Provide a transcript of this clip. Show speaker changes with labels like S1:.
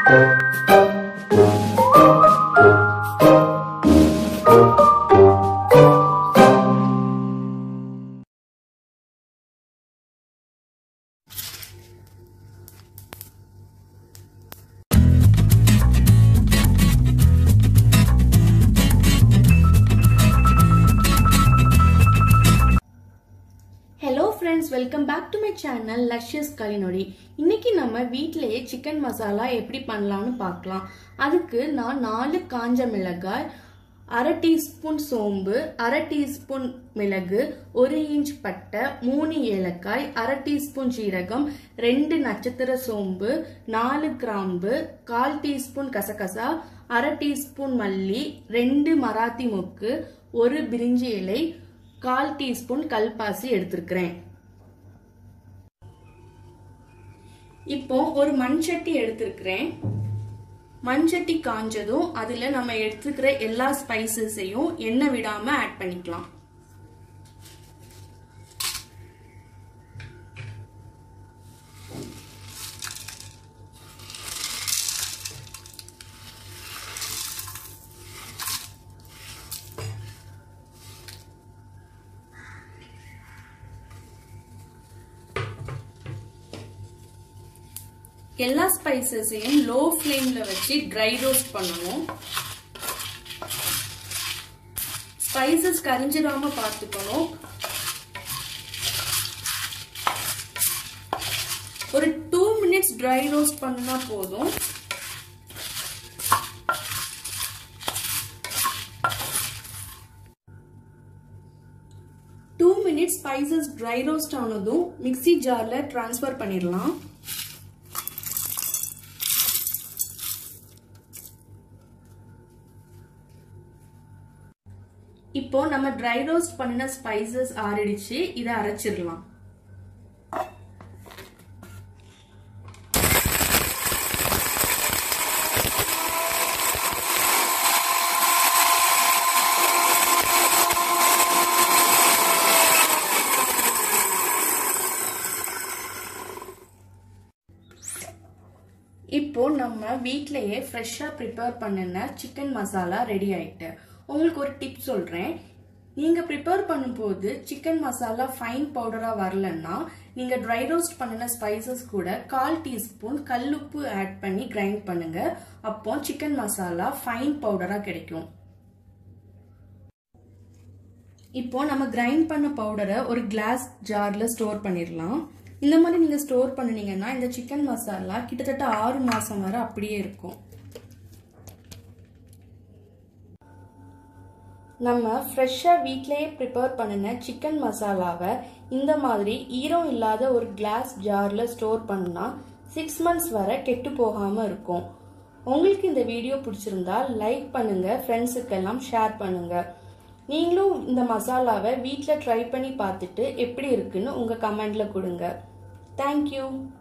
S1: hello friends welcome back to my channel luscious culinary இன்னைக்கு நம்ம வீட்டிலேயே சிக்கன் மசாலா எப்படி பண்ணலாம்னு பார்க்கலாம் அதுக்கு நான் நாலு காஞ்ச மிளகாய் அரை டீஸ்பூன் சோம்பு அரை டீஸ்பூன் மிளகு ஒரு இன்ச் பட்டை மூணு ஏலக்காய் அரை டீஸ்பூன் ஜீரகம் ரெண்டு நட்சத்திர சோம்பு நாலு கிராம்பு கால் டீஸ்பூன் கசகசா அரை டீஸ்பூன் மல்லி ரெண்டு மராத்தி மொக்கு ஒரு பிரிஞ்சி இலை கால் டீஸ்பூன் கல்பாசி எடுத்திருக்கிறேன் இப்போ ஒரு மண் சட்டி எடுத்திருக்கிறேன் மண் சட்டி காஞ்சதும் அதுல நம்ம எடுத்துக்கிற எல்லா ஸ்பைசஸையும் எண்ணெய் விடாம ஆட் பண்ணிக்கலாம் எல்லா ஸ்பைசஸையும் லோ ஃப்ளேம்ல வச்சு ட்ரை ரோஸ்ட் பண்ணணும் ஸ்பைசஸ் கரிஞ்சிடாம பார்த்துக்கணும் ஒரு டூ மினிட்ஸ் ட்ரை ரோஸ்ட் பண்ணா போதும் two minutes spices dry roast ஆனதும் மிக்சி ஜார்ல டிரான்ஸ்ஃபர் பண்ணிடலாம் இப்போ நம்ம ட்ரை ரோஸ்ட் பண்ணின ஸ்பைசஸ் ஆறிடுச்சு இதை அரைச்சிடலாம் இப்போ நம்ம வீட்லயே ஃப்ரெஷ்ஷாக ப்ரிப்பேர் பண்ணின சிக்கன் மசாலா ரெடி ஆயிட்டு உங்களுக்கு ஒரு டிப் சொல்றேன் நீங்க ப்ரிப்பேர் பண்ணும்போது சிக்கன் மசாலா ஃபைன் பவுடரா வரலன்னா நீங்க ட்ரை ரோஸ்ட் பண்ணின ஸ்பைசஸ் கூட கால் டீஸ்பூன் கல்லுப்பு ஆட் பண்ணி கிரைண்ட் பண்ணுங்க அப்போ சிக்கன் மசாலா ஃபைன் பவுடரா கிடைக்கும் இப்போ நம்ம கிரைண்ட் பண்ண பவுடரை ஒரு கிளாஸ் ஜார்ல ஸ்டோர் பண்ணிடலாம் இந்த மாதிரி நீங்க ஸ்டோர் பண்ணுனீங்கன்னா இந்த சிக்கன் மசாலா கிட்டத்தட்ட ஆறு மாசம் வரை அப்படியே இருக்கும் நம்ம ஃப்ரெஷ்ஷாக வீட்லேயே ப்ரிப்பேர் பண்ணின சிக்கன் மசாலாவை இந்த மாதிரி ஈரம் இல்லாத ஒரு கிளாஸ் ஜாரில் ஸ்டோர் பண்ணால் சிக்ஸ் மந்த்ஸ் வரை கெட்டு போகாமல் இருக்கும் உங்களுக்கு இந்த வீடியோ பிடிச்சிருந்தா லைக் பண்ணுங்கள் ஃப்ரெண்ட்ஸுக்கெல்லாம் ஷேர் பண்ணுங்கள் நீங்களும் இந்த மசாலாவை வீட்டில் ட்ரை பண்ணி பார்த்துட்டு எப்படி இருக்குன்னு உங்கள் கமெண்டில் கொடுங்க தேங்க்யூ